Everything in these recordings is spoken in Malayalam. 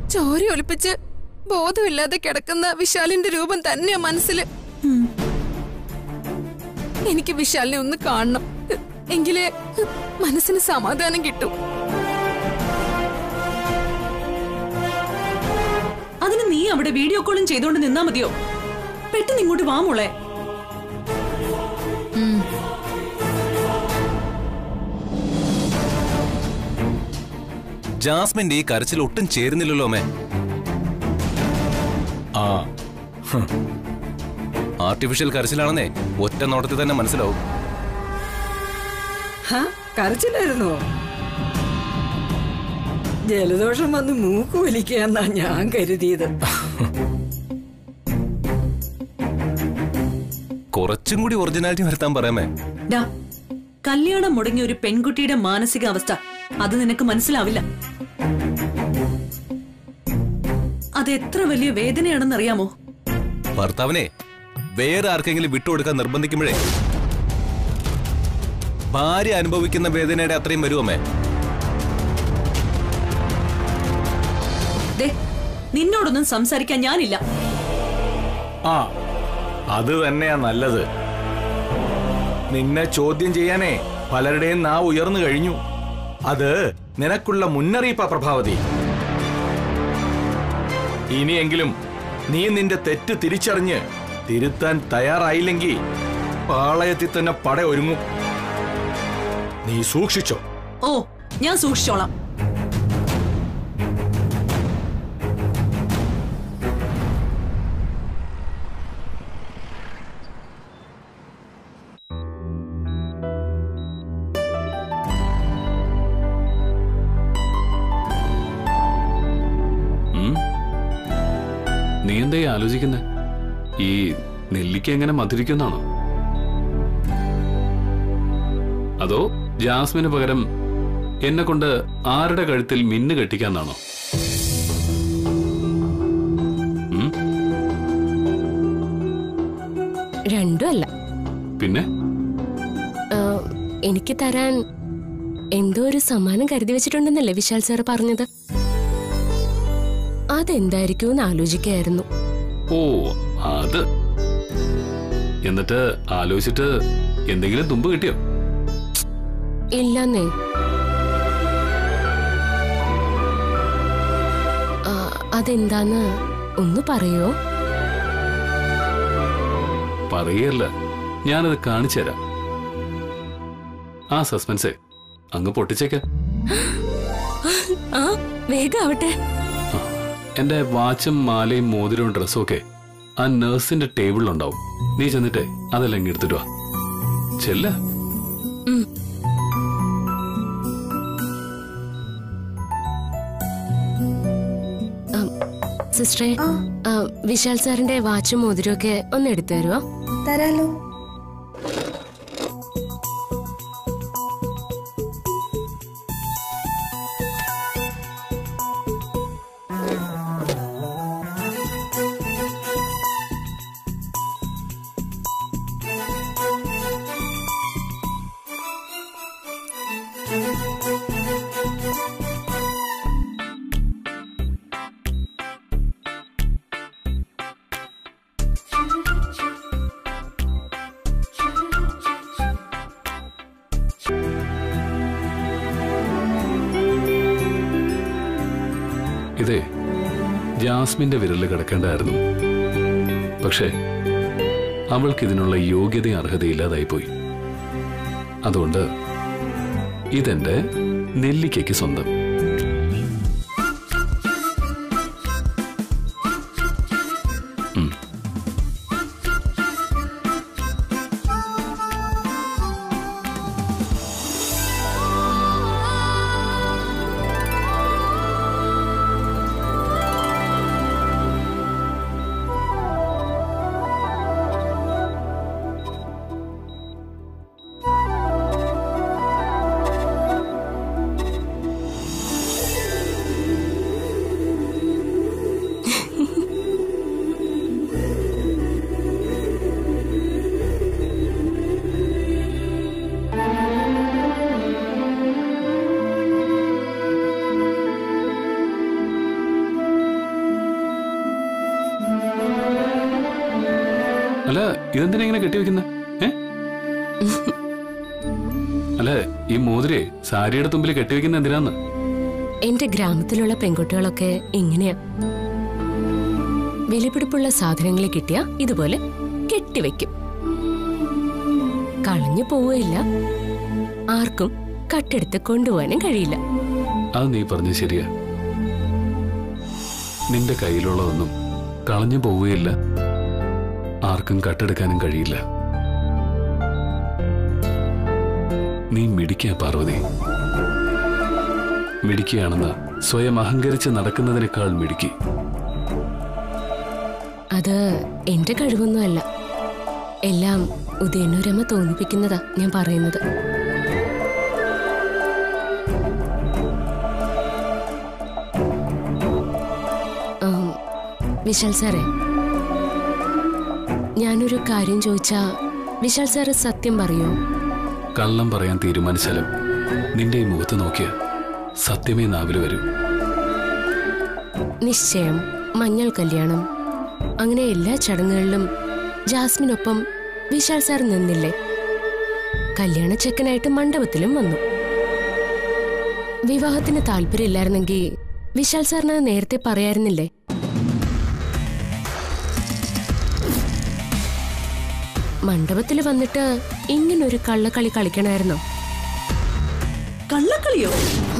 ചോര ഒലിപ്പിച്ച് ബോധമില്ലാതെ കിടക്കുന്ന വിശാലിന്റെ രൂപം തന്നെയാ മനസ്സിൽ എനിക്ക് വിശാലിനെ ഒന്ന് കാണണം എങ്കിലേ മനസ്സിന് സമാധാനം കിട്ടും അതിന് നീ അവിടെ വീഡിയോ കോളും ചെയ്തോണ്ട് നിന്നാ മതിയോ പെട്ടെന്ന് ഇങ്ങോട്ട് വാ മോളെ ജാസ്മിന്റെ ഈ കരച്ചിൽ ഒട്ടും ചേരുന്നില്ലല്ലോ അമ്മേ ആ ആർട്ടിഫിഷ്യൽ കരച്ചിലാണെന്നേ ഒറ്റ നോട്ടത്തിൽ തന്നെ മനസ്സിലാവും ഹ, കരച്ചിലായിരുന്നോ ജലദോഷം വന്ന് മൂക്ക് വലിക്കാന്നാ ഞാൻ കരുതിയത് കുറച്ചും കൂടി ഒറിജിനാലിറ്റി വരുത്താൻ പറയാമേ ഡാ കല്യാണം മുടങ്ങിയ ഒരു പെൺകുട്ടിയുടെ മാനസികാവസ്ഥ അത് നിനക്ക് മനസ്സിലാവില്ല അത് എത്ര വലിയ വേദനയാണെന്നറിയാമോ ഭർത്താവിനെ വേറെ ആർക്കെങ്കിലും വിട്ടുകൊടുക്കാൻ നിർബന്ധിക്കുമ്പോഴേ ഭാര്യ അനുഭവിക്കുന്ന വേദനയുടെ അത്രയും വരുമേ ദേ നിന്നോടൊന്നും സംസാരിക്കാൻ ഞാനില്ല ആ അത് തന്നെയാ നല്ലത് നിന്നെ ചോദ്യം ചെയ്യാനേ പലരുടെയും നാ ഉയർന്നു കഴിഞ്ഞു അത് നിനക്കുള്ള മുന്നറിയിപ്പാ പ്രഭാവതി ഇനിയെങ്കിലും നീ നിന്റെ തെറ്റ് തിരിച്ചറിഞ്ഞ് തിരുത്താൻ തയ്യാറായില്ലെങ്കിൽ പാളയത്തിൽ തന്നെ പട ഒരുങ്ങും നീ സൂക്ഷിച്ചോ ഓ ഞാൻ സൂക്ഷിച്ചോളാം ഉം? നീ എന്തായി ആലോചിക്കുന്നേ ഈ നെല്ലിക്ക എങ്ങനെ മധുരിക്കുന്നാണോ അതോ ജാസ്മിന് പകരം എന്നെ കൊണ്ട് ആരുടെ കഴുത്തിൽ മിന്ന് കെട്ടിക്കാന്നാണോ ഉം? രണ്ടും അല്ല പിന്നെ ആ, എനിക്ക് തരാൻ എന്തോ ഒരു സമ്മാനം കരുതി വെച്ചിട്ടുണ്ടെന്നല്ലേ വിശാൽ സാർ പറഞ്ഞത് അതെന്തായിരിക്കും എന്ന് ആലോചിക്കായിരുന്നു ഓ അത് എന്നിട്ട് ആലോചിച്ചിട്ട് എന്തെങ്കിലും തുമ്പ് കിട്ടിയോ ഇല്ലെന്നേ ആ, അതെന്താന്ന് ഒന്ന് പറയോ പറയല്ല ഞാനത് കാണിച്ചു തരാം ആ സസ്പെൻസേ അങ്ങ് പൊട്ടിച്ചേക്കാം ആ വേഗം ആവട്ടെ എന്റെ വാച്ചും മാലയും മോതിരവും ഡ്രസ്സും ഒക്കെ ആ നഴ്സിന്റെ ടേബിളിലുണ്ടാവും നീ ചെന്നിട്ടേ അതെല്ലാം ഇങ്ങ് എടുത്തിട്ട് വാ ചെല്ല ഉം. ആ, സിസ്റ്ററെ ആ, വിശാൽ സാറിന്റെ വാച്ചും മോതിരവും ഒക്കെ ഒന്ന് എടുത്തു തരുമോ തരാലോ ഇതേ ജാസ്മിന്റെ വിരലിൽ കിടക്കേണ്ടായിരുന്നു പക്ഷേ അവൾക്ക് ഇതിനുള്ള യോഗ്യതയും അർഹതയില്ലാതായിപ്പോയി അതുകൊണ്ട് ഇതെന്റെ നെല്ലിക്കയ്ക്ക് സ്വന്തം ഉം. ഇതെന്തിനാ ഇങ്ങനെ കെട്ടിവെക്കുന്നത് ഏ അല്ല ഈ മോതിരെ സാരിയുടെ തുമ്പിൽ കെട്ടിവെക്കുന്ന എന്തിനാന്ന് എന്റെ ഗ്രാമത്തിലുള്ള പെൺകുട്ടികളൊക്കെ ഇങ്ങനെയാ വിലപിടിപ്പുള്ള സാധനങ്ങൾ കിട്ടിയ ഇതുപോലെ കെട്ടിവെക്കും കളഞ്ഞു പോവുകയില്ല ആർക്കും കട്ടെടുത്ത് കൊണ്ടുപോകാനും കഴിയില്ല അത് നീ പറഞ്ഞ ശരിയാ നിന്റെ കയ്യിലുള്ളതൊന്നും കളഞ്ഞു പോവുകയില്ല ആർക്കും കട്ടെടുക്കാനും കഴിയില്ല നീ മിടിക്കുക പാർവതി മിടിക്കുകയാണെന്ന് സ്വയം അഹങ്കരിച്ച് നടക്കുന്നതിനേക്കാൾ മിടുക്കി അത് എന്റെ കഴിവൊന്നുമല്ല എല്ലാം ഉദയനൂരമ്മ തോന്നിപ്പിക്കുന്നതാ ഞാൻ പറയുന്നത് ആം, വിശാൽ സാറേ ഞാനൊരു കാര്യം ചോദിച്ചാ വിശാൽ സാറ് സത്യം പറയോ കള്ളം പറയാൻ തീരുമാനിച്ചാലും നിന്റെ ഈ മുഖത്ത് നോക്കിയ സത്യമേ നാവില് വരൂ നിശ്ചയം മഞ്ഞൾ കല്യാണം അങ്ങനെ എല്ലാ ചടങ്ങുകളിലും ജാസ്മിനൊപ്പം വിശാൽ സാർ നിന്നില്ലേ കല്യാണ ചെക്കനായിട്ട് മണ്ഡപത്തിലും വന്നു വിവാഹത്തിന് താല്പര്യമില്ലായിരുന്നെങ്കിൽ വിശാൽ സാറിന് അത് നേരത്തെ പറയായിരുന്നില്ലേ മണ്ഡപത്തിൽ വന്നിട്ട് ഇങ്ങനൊരു കള്ളക്കളി കളിക്കണമായിരുന്നോ കള്ളക്കളിയോ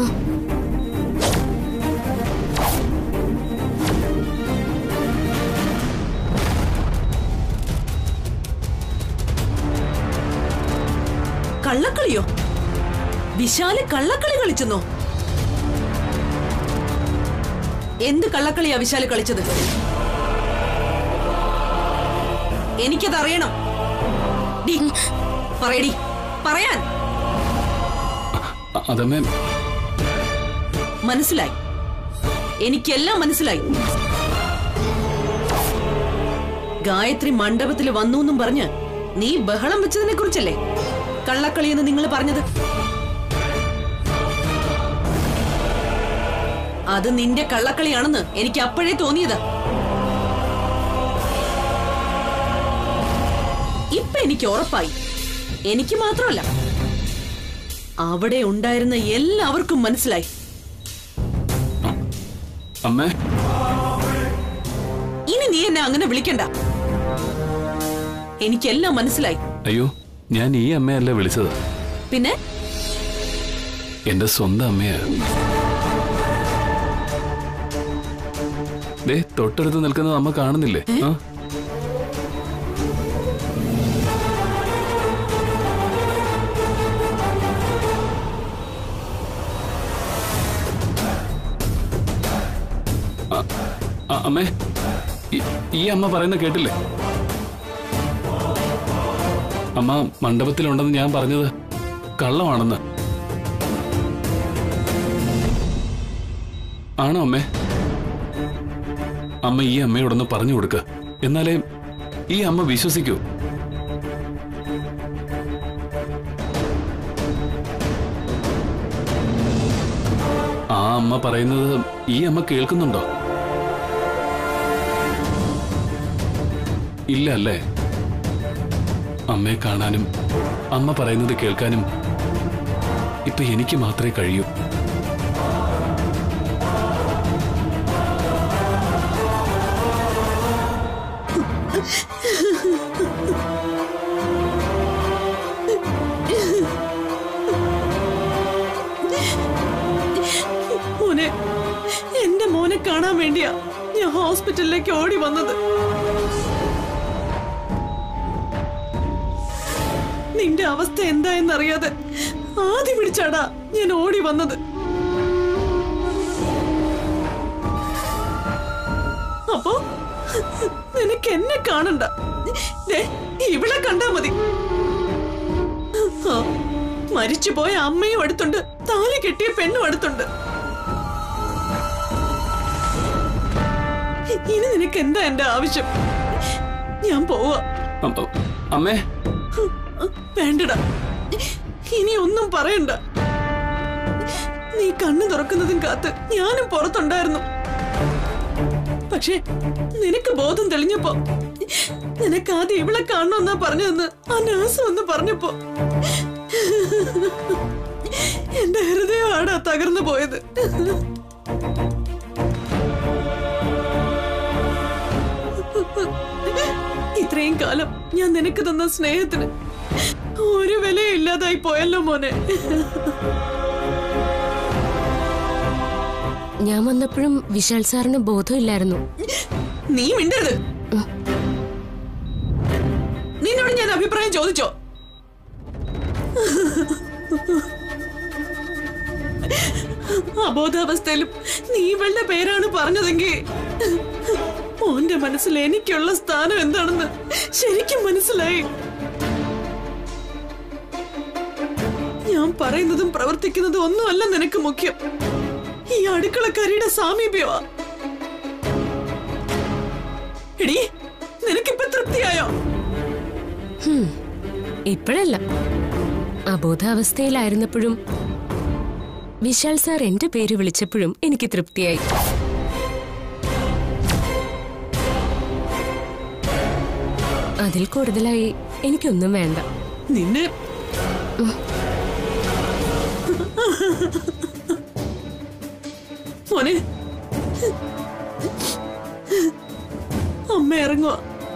കള്ളക്കളിയോ വിശാല് കള്ളക്കളി കളിച്ചെന്നോ എന്ത് കള്ളക്കളിയാ വിശാല് കളിച്ചത് എനിക്കത് അറിയണം ഡി, പറയടി പറയാൻ അ- അതമ്മേ മനസ്സിലായി എനിക്കെല്ലാം മനസ്സിലായി ഗായത്രി മണ്ഡപത്തിൽ വന്നു എന്നും പറഞ്ഞ് നീ ബഹളം വെച്ചതിനെ കുറിച്ചല്ലേ കള്ളക്കളി എന്ന് നിങ്ങൾ പറഞ്ഞത് അത് നിന്റെ കള്ളക്കളിയാണെന്ന് എനിക്ക് അപ്പോഴേ തോന്നിയത് ഇപ്പൊ എനിക്ക് ഉറപ്പായി എനിക്ക് മാത്രമല്ല അവിടെ ഉണ്ടായിരുന്ന എല്ലാവർക്കും മനസ്സിലായി അമ്മേ ഇനി നീ എന്നെ അങ്ങനെ വിളിക്കണ്ട എനിക്കെല്ലാം മനസ്സിലായി അയ്യോ ഞാൻ ഈ അമ്മയല്ല വിളിച്ചത് പിന്നെ എന്റെ സ്വന്തം അമ്മയാ ദേ തൊട്ടടുത്ത് നിൽക്കുന്നത് അമ്മ കാണുന്നില്ലേ ആ അ- അ- അമ്മേ ഈ- ഈ അമ്മ പറയുന്ന കേട്ടില്ലേ അമ്മ മണ്ഡപത്തിലുണ്ടെന്ന് ഞാൻ പറഞ്ഞത് കള്ളമാണെന്ന് ആണോ അമ്മേ അമ്മ ഈ അമ്മയോടൊന്ന് പറഞ്ഞു കൊടുക്ക എന്നാലേ ഈ അമ്മ വിശ്വസിക്കൂ ആ അമ്മ പറയുന്നത് ഈ അമ്മ കേൾക്കുന്നുണ്ടോ ഇല്ല അല്ലേ അമ്മയെ കാണാനും അമ്മ പറയുന്നത് കേൾക്കാനും ഇപ്പൊ എനിക്ക് മാത്രമേ കഴിയൂ മോനെ എന്റെ മോനെ കാണാൻ വേണ്ടിയാ ഞാൻ ഹോസ്പിറ്റലിലേക്ക് ഓടി വന്നത് നിന്റെ അവസ്ഥ എന്തായെന്നറിയാതെ ആദ്യം പിടിച്ചാടാ ഞാൻ ഓടി വന്നത് അപ്പോ നിനക്ക് എന്നെ കാണണ്ട ദേ, ഇവിടെ കണ്ടാ മതി ആ, മരിച്ചുപോയ അമ്മയും അടുത്തുണ്ട് താലി കെട്ടിയ പെണ്ണും അടുത്തുണ്ട് ഇനി നിനക്ക് എന്താ എന്റെ ആവശ്യം ഞാൻ പോവാ അ- അമ്മേ വേണ്ടടാ ഇനി ഒന്നും പറയണ്ട നീ കണ്ണു തുറക്കുന്നതും കാത്ത് ഞാനും പുറത്തുണ്ടായിരുന്നു പക്ഷേ നിനക്ക് ബോധം തെളിഞ്ഞപ്പോ നിനക്ക് ആദ്യം ഇവളെ കാണണമെന്നാ പറഞ്ഞതെന്ന് ആ നേഴ്സ് വന്ന് പറഞ്ഞപ്പോ എന്റെ ഹൃദയമാടാ തകർന്നു പോയത് ഇത്രയും കാലം ഞാൻ നിനക്ക് തന്ന സ്നേഹത്തിന് ഒരു വിലയും ഇല്ലാതായി പോയല്ലോ മോനെ ഞാൻ വന്നപ്പോഴും വിശാൽ സാറിന് ബോധമില്ലായിരുന്നു നീ മിണ്ടരുത് നിന്നോട് ഞാൻ അഭിപ്രായം ചോദിച്ചോ അബോധാവസ്ഥയിലും നീ ഇവളുടെ പേരാണ് പറഞ്ഞതെങ്കിൽ മോന്റെ മനസ്സിൽ എനിക്കുള്ള സ്ഥാനം എന്താണെന്ന് ശരിക്കും മനസ്സിലായി ഞാൻ പറയുന്നതും പ്രവർത്തിക്കുന്നതും ഒന്നുമല്ല നിനക്ക് മുഖ്യം ഈ അടുക്കളക്കാരിയുടെ സാമീപ്യമാ എടി നിനക്കിപ്പൊ തൃപ്തിയായോ ഇപ്പോഴല്ല അബോധാവസ്ഥയിലായിരുന്നപ്പോഴും വിശാൽ സാർ എന്റെ പേര് വിളിച്ചപ്പോഴും എനിക്ക് തൃപ്തിയായി അതിൽ കൂടുതലായി എനിക്കൊന്നും വേണ്ട നിന്നെ മോനെ അമ്മ ഇറങ്ങുക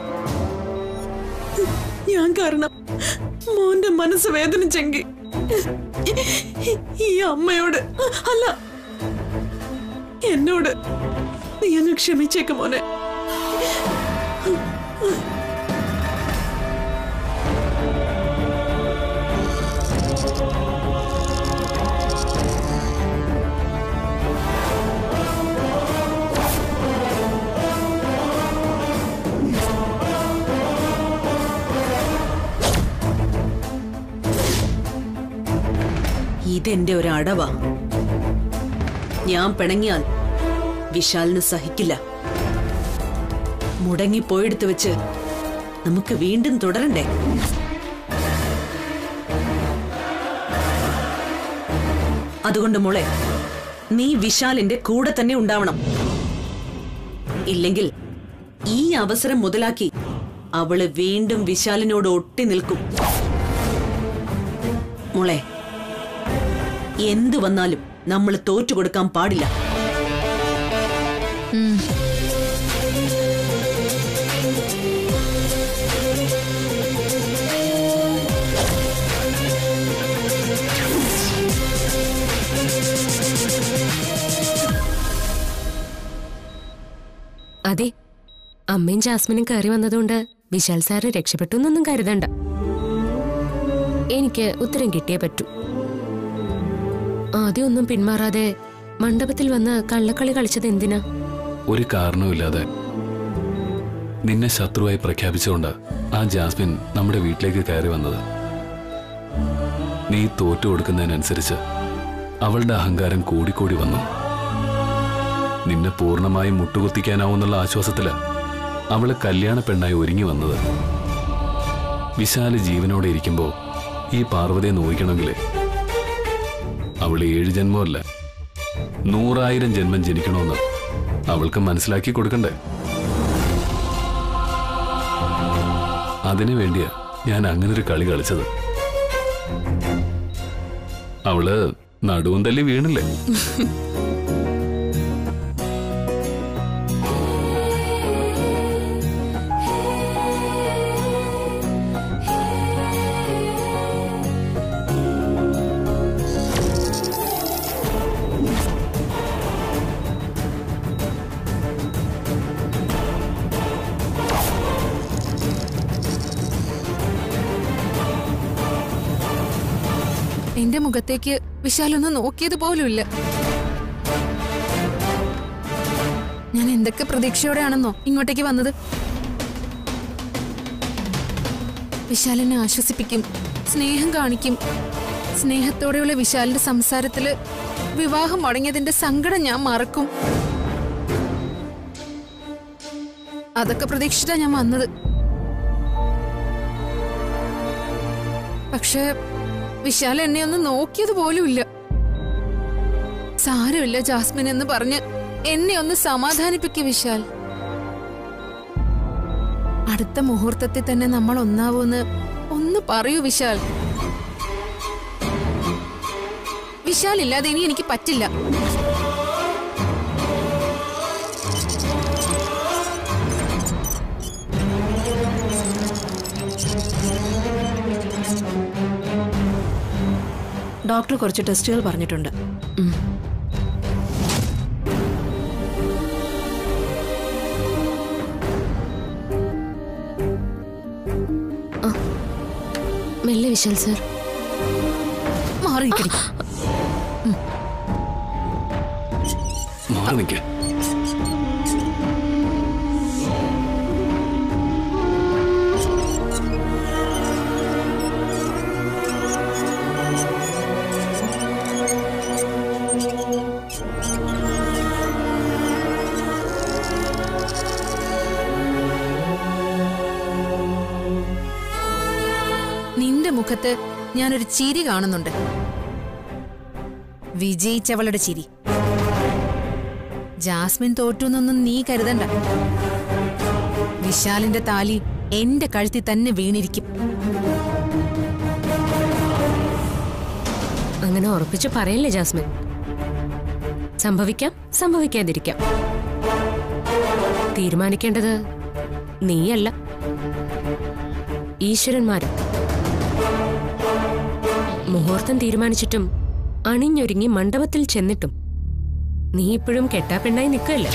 ഞാൻ കാരണം മോന്റെ മനസ്സ് വേദനിച്ചെങ്കിൽ ഈ അമ്മയോട് അല്ല എന്നോട് നീ അങ്ങ് ക്ഷമിച്ചേക്ക് മോനെ ഇതെന്റെ ഒരു അടവാ ഞാൻ പിണങ്ങിയാൽ വിശാലിന് സഹിക്കില്ല മുടങ്ങിപ്പോയെടുത്ത് വെച്ച് നമുക്ക് വീണ്ടും തുടരണ്ടേ അതുകൊണ്ട് മോളെ നീ വിശാലിന്റെ കൂടെ തന്നെ ഉണ്ടാവണം ഇല്ലെങ്കിൽ ഈ അവസരം മുതലാക്കി അവള് വീണ്ടും വിശാലിനോട് ഒട്ടി നിൽക്കും മോളെ എന്തു വന്നാലും നമ്മൾ തോറ്റു കൊടുക്കാൻ പാടില്ല അതെ അമ്മയും ജാസ്മിനും കയറി വന്നതുകൊണ്ട് വിശാൽ സാറ് രക്ഷപ്പെട്ടു എന്നൊന്നും കരുതണ്ട എനിക്ക് ഉത്തരം കിട്ടിയേ പറ്റൂ ആദ്യം ഒന്നും പിന്മാറാതെ മണ്ഡപത്തിൽ വന്ന് കള്ളക്കളി കളിച്ചത് എന്തിനാ ഒരു കാരണവുമില്ലാതെ നിന്നെ ശത്രുവായി പ്രഖ്യാപിച്ചുകൊണ്ട് ആ ജാസ്മിൻ നമ്മുടെ വീട്ടിലേക്ക് കയറി വന്നത് നീ തോറ്റു കൊടുക്കുന്നതിനനുസരിച്ച് അവളുടെ അഹങ്കാരം കൂടിക്കൂടി വന്നു നിന്നെ പൂർണ്ണമായും മുട്ടുകുത്തിക്കാനാവുന്നുള്ള ആശ്വാസത്തില് അവള് കല്യാണ പെണ്ണായി ഒരുങ്ങി വന്നത് വിശാല് ജീവനോടെ ഇരിക്കുമ്പോ ഈ പാർവതിയെ നോവിക്കണമെങ്കിൽ അവൾ ഏഴ് ജന്മമല്ല നൂറായിരം ജന്മം ജനിക്കണമെന്ന് അവൾക്ക് മനസ്സിലാക്കി കൊടുക്കണ്ടേ അതിനു വേണ്ടിയാ ഞാൻ അങ്ങനൊരു കളി കളിച്ചത് അവള് നടുവും തല്ലി വീണില്ലേ എന്റെ മുഖത്തേക്ക് വിശാലൊന്ന് നോക്കിയത് പോലുമില്ല ഞാൻ എന്തൊക്കെ പ്രതീക്ഷയോടെയാണെന്നോ ഇങ്ങോട്ടേക്ക് വന്നത് വിശാലിനെ ആശ്വസിപ്പിക്കും സ്നേഹം കാണിക്കും സ്നേഹത്തോടെയുള്ള വിശാലിന്റെ സംസാരത്തില് വിവാഹം മുടങ്ങിയതിന്റെ സങ്കടം ഞാൻ മറക്കും അതൊക്കെ പ്രതീക്ഷിച്ചിട്ടാ ഞാൻ വന്നത് പക്ഷേ വിശാൽ എന്നെ ഒന്ന് നോക്കിയത് പോലുമില്ല സാരമില്ല ജാസ്മിൻ എന്ന് പറഞ്ഞ് എന്നെ ഒന്ന് സമാധാനിപ്പിക്കുക വിശാൽ അടുത്ത മുഹൂർത്തത്തിൽ തന്നെ നമ്മൾ ഒന്നാവൂന്ന് ഒന്ന് പറയൂ വിശാൽ വിശാൽ ഇല്ലാതെ ഇനി എനിക്ക് പറ്റില്ല ഡോക്ടർ കുറച്ച് ടെസ്റ്റുകൾ പറഞ്ഞിട്ടുണ്ട് മെല്ലെ വിശാൽ സർ മാറി നിൽക്കടി. മാറി നിൽക്കേ നിന്റെ മുഖത്ത് ഞാനൊരു ചിരി കാണുന്നുണ്ട് വിജയിച്ചവളുടെ ചിരി ജാസ്മിൻ തോറ്റുന്നൊന്നും നീ കരുതണ്ട വിശാലിന്റെ താലി എന്റെ കഴുത്തിൽ തന്നെ വീണിരിക്കും അങ്ങനെ ഉറപ്പിച്ചു പറയല്ലേ ജാസ്മിൻ സംഭവിക്കാം സംഭവിക്കാതിരിക്കാം തീരുമാനിക്കേണ്ടത് നീയല്ല ഈശ്വരന്മാര് മുഹൂർത്തം തീരുമാനിച്ചിട്ടും അണിഞ്ഞൊരുങ്ങി മണ്ഡപത്തിൽ ചെന്നിട്ടും നീ ഇപ്പോഴും കെട്ടാപ്പെണ്ണായി നിൽക്കല്ലേ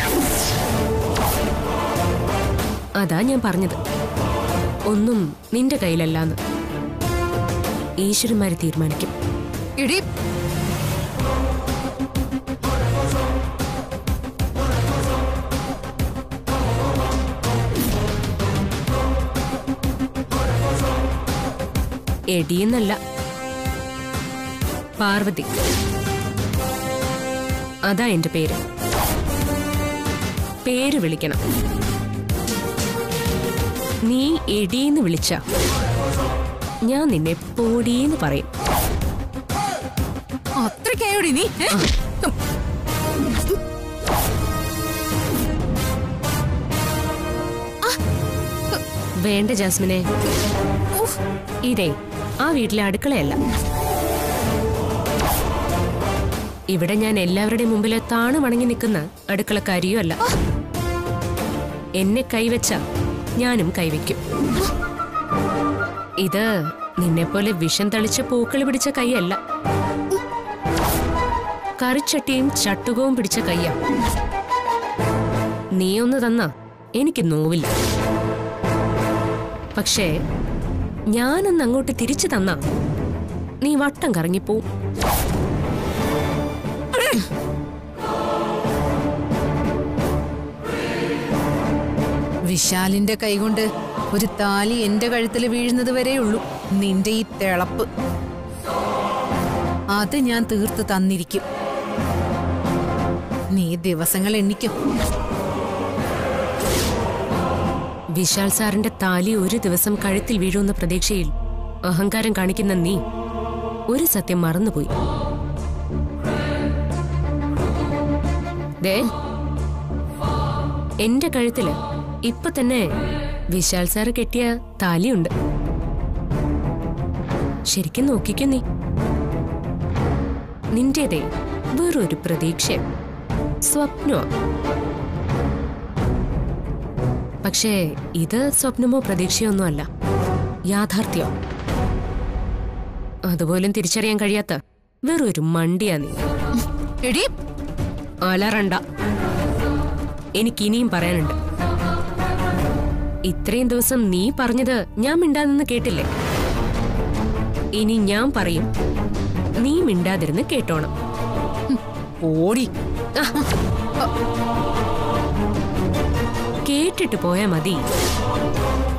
അതാ ഞാൻ പറഞ്ഞത് ഒന്നും നിന്റെ കയ്യിലല്ലാന്ന് ഈശ്വരന്മാര് തീരുമാനിക്കും ഇടി എടിയെന്നല്ല പാർവതി അതാ എന്റെ പേര് പേര് വിളിക്കണം നീ എടീന്ന് വിളിച്ച ഞാൻ നിന്നെ പോടീന്ന് പറയും അത്രയ്ക്കായോടി നീ ഏ? വേണ്ട ജാസ്മിനെ ഇതേ ആ വീട്ടിലെ അടുക്കളയല്ല ഇവിടെ ഞാൻ എല്ലാവരുടെയും മുമ്പിൽ താണു വണങ്ങി നിൽക്കുന്ന അടുക്കളക്കാരിയോ അല്ല എന്നെ കൈവച്ച ഞാനും കൈവയ്ക്കും ഇത് നിന്നെപ്പോലെ വിഷം തളിച്ച് പൂക്കൾ പിടിച്ച കൈയല്ല കറിച്ചട്ടിയും ചട്ടുകവും പിടിച്ച കയ്യാ നീ ഒന്ന് തന്ന എനിക്ക് നോവില്ല പക്ഷേ ഞാനൊന്ന് അങ്ങോട്ട് തിരിച്ചു തന്ന നീ വട്ടം കറങ്ങിപ്പോവും വിശാലിന്റെ കൈകൊണ്ട് ഒരു താലി എന്റെ കഴുത്തിൽ വീഴുന്നത് വരെയുള്ളൂ നിന്റെ ഈ തിളപ്പ് അത് ഞാൻ തീർത്ത് തന്നിരിക്കും നീ ദിവസങ്ങൾ എണ്ണിക്കും വിശാൽ സാറിന്റെ താലി ഒരു ദിവസം കഴുത്തിൽ വീഴുന്ന പ്രതീക്ഷയിൽ അഹങ്കാരം കാണിക്കുന്ന നീ ഒരു സത്യം മറന്നുപോയി ദേ എന്റെ കഴുത്തില് ഇപ്പൊ തന്നെ വിശാൽ സാറ് കെട്ടിയ താലിയുണ്ട് ശരിക്കും നോക്കിക്കോ നീ നിന്റേതേ വേറൊരു പ്രതീക്ഷ സ്വപ്നമാ പക്ഷേ ഇത് സ്വപ്നമോ പ്രതീക്ഷയോ ഒന്നുമല്ല യാഥാർത്ഥ്യം അതുപോലും തിരിച്ചറിയാൻ കഴിയാത്ത വെറൊരു മണ്ടിയാ നീ എടി അലറണ്ട എനിക്കിനിയും പറയാനുണ്ട് ഇത്രയും ദിവസം നീ പറഞ്ഞത് ഞാൻ മിണ്ടാതെന്ന് കേട്ടില്ലേ ഇനി ഞാൻ പറയും നീ മിണ്ടാതിരുന്ന് കേട്ടോണം ഓടി കേട്ടിട്ട് പോയാ മതി